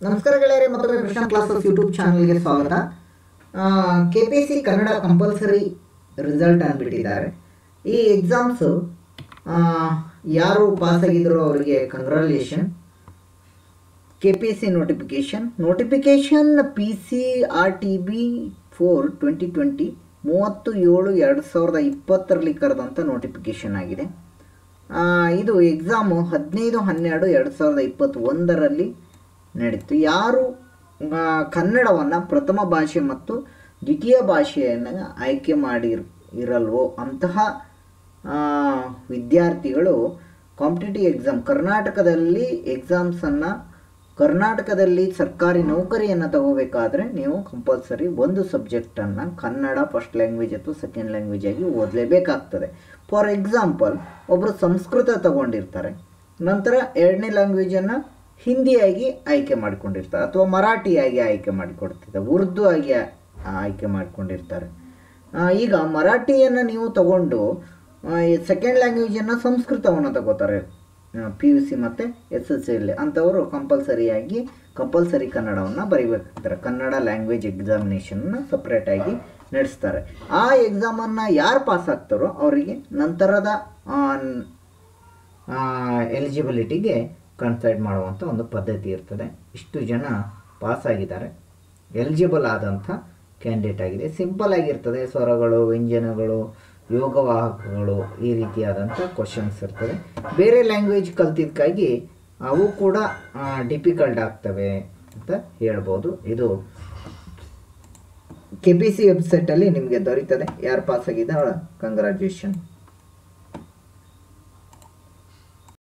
ನಮಸ್ಕಾರ ಗೆಳೆಯರೆ ಮತ್ತೊಮ್ಮೆ ಕೃಷ್ಣ ಕ್ಲಾಸಸ್ ಯೂಟ್ಯೂಬ್ ಚಾನಲ್ಗೆ ಸ್ವಾಗತ K P C Kannada compulsory result ಅಂದ್ಬಿಟ್ಟಿದ್ದಾರೆ ಈ ಎಕ್ಸಾಮ್ಸು ಯಾರು ಪಾಸ್ ಆಗಿದ್ರು ಅವರಿಗೆ congratulation K P C notification notification P C R T B four twenty twenty ಮೂವತ್ತು ಏಳು ಎರಡು ಸಾವಿರದ ಇಪ್ಪತ್ತರಲ್ಲಿ ಕರೆದಂಥ ನೋಟಿಫಿಕೇಷನ್ ಆಗಿದೆ ಆ, ಇದು ಎಕ್ಸಾಮು ಹದಿನೈದು ಹನ್ನೆರಡು ಎರಡು ಸಾವಿರದ ಇಪ್ಪತ್ತೊಂದರಲ್ಲಿ ನಡೀತು ಯಾರು ಕನ್ನಡವನ್ನು ಪ್ರಥಮ ಭಾಷೆ ಮತ್ತು ದ್ವಿತೀಯ ಭಾಷೆಯನ್ನು ಆಯ್ಕೆ ಮಾಡಿ ಇರಲ್ವೋ ಅಂತಹ ಆ, ವಿದ್ಯಾರ್ಥಿಗಳು ಕಾಂಪಿಟೇಟಿವ್ ಎಕ್ಸಾಮ್ ಕರ್ನಾಟಕದಲ್ಲಿ ಎಕ್ಸಾಮ್ಸನ್ನು ಕರ್ನಾಟಕದಲ್ಲಿ ಸರ್ಕಾರಿ ನೌಕರಿಯನ್ನು ತಗೋಬೇಕಾದ್ರೆ ನೀವು ಕಂಪಲ್ಸರಿ ಒಂದು ಸಬ್ಜೆಕ್ಟನ್ನು ಕನ್ನಡ ಫಸ್ಟ್ ಲ್ಯಾಂಗ್ವೇಜ್ ಅಥವಾ ಸೆಕೆಂಡ್ ಲ್ಯಾಂಗ್ವೇಜ್ ಆಗಿ ಓದಲೇಬೇಕಾಗ್ತದೆ ಫಾರ್ ಎಕ್ಸಾಂಪಲ್ ಒಬ್ಬರು ಸಂಸ್ಕೃತ ತಗೊಂಡಿರ್ತಾರೆ ನಂತರ ಎರಡನೇ ಲ್ಯಾಂಗ್ವೇಜನ್ನು ಹಿಂದಿಯಾಗಿ ಆಯ್ಕೆ ಮಾಡಿಕೊಂಡಿರ್ತಾರೆ ಅಥವಾ ಮರಾಠಿಯಾಗಿ ಆಯ್ಕೆ ಮಾಡಿಕೊಡ್ತಿರ್ತಾರೆ ಉರ್ದು ಆಗಿ ಆ- ಆಯ್ಕೆ ಮಾಡಿಕೊಂಡಿರ್ತಾರೆ ಆ, ಈಗ ಮರಾಠಿಯನ್ನು ನೀವು ತಗೊಂಡು ಸೆಕೆಂಡ್ ಲ್ಯಾಂಗ್ವೇಜನ್ನು ಸಂಸ್ಕೃತವನ್ನು ತಗೋತಾರೆ ಪಿ ಯು ಸಿ ಮತ್ತು ಎಸ್ ಎಸ್ ಸಿಯಲ್ಲಿ ಅಂಥವರು ಕಂಪಲ್ಸರಿಯಾಗಿ ಕಂಪಲ್ಸರಿ ಕನ್ನಡವನ್ನು ಬರೀಬೇಕಾಗ್ತಾರೆ ಕನ್ನಡ ಲ್ಯಾಂಗ್ವೇಜ್ ಎಕ್ಸಾಮಿನೇಷನ್ನ ಸಪ್ರೇಟಾಗಿ ನಡೆಸ್ತಾರೆ ಆ ಎಕ್ಸಾಮನ್ನು ಯಾರು ಪಾಸ್ ಆಗ್ತಾರೋ ಅವರಿಗೆ ನಂತರದ ಎಲಿಜಿಬಿಲಿಟಿಗೆ ಕನ್ಸೈಡ್ ಮಾಡುವಂಥ ಒಂದು ಪದ್ಧತಿ ಇರ್ತದೆ ಇಷ್ಟು ಜನ ಪಾಸ್ ಆಗಿದ್ದಾರೆ ಎಲಿಜಿಬಲ್ ಆದಂಥ ಕ್ಯಾಂಡಿಡೇಟ್ ಆಗಿದೆ ಸಿಂಪಲ್ ಆಗಿರ್ತದೆ ಸ್ವರಗಳು ವ್ಯಂಜನಗಳು ಯೋಗವಾಹಕಗಳು ಈ ರೀತಿಯಾದಂಥ ಕ್ವಶನ್ಸ್ ಇರ್ತದೆ ಬೇರೆ ಲ್ಯಾಂಗ್ವೇಜ್ ಕಲ್ತಿದ್ದಕ್ಕಾಗಿ ಅವು ಕೂಡ ಡಿಫಿಕಲ್ಟ್ ಆಗ್ತವೆ ಅಂತ ಹೇಳ್ಬೋದು ಇದು ಕೆ ಪಿ ಸಿ ವೆಬ್ಸೈಟಲ್ಲಿ ನಿಮಗೆ ದೊರೀತದೆ ಯಾರು ಪಾಸ್ ಆಗಿದ್ದಾರೆ ಕಂಗ್ರ್ಯಾಚುಲೇಷನ್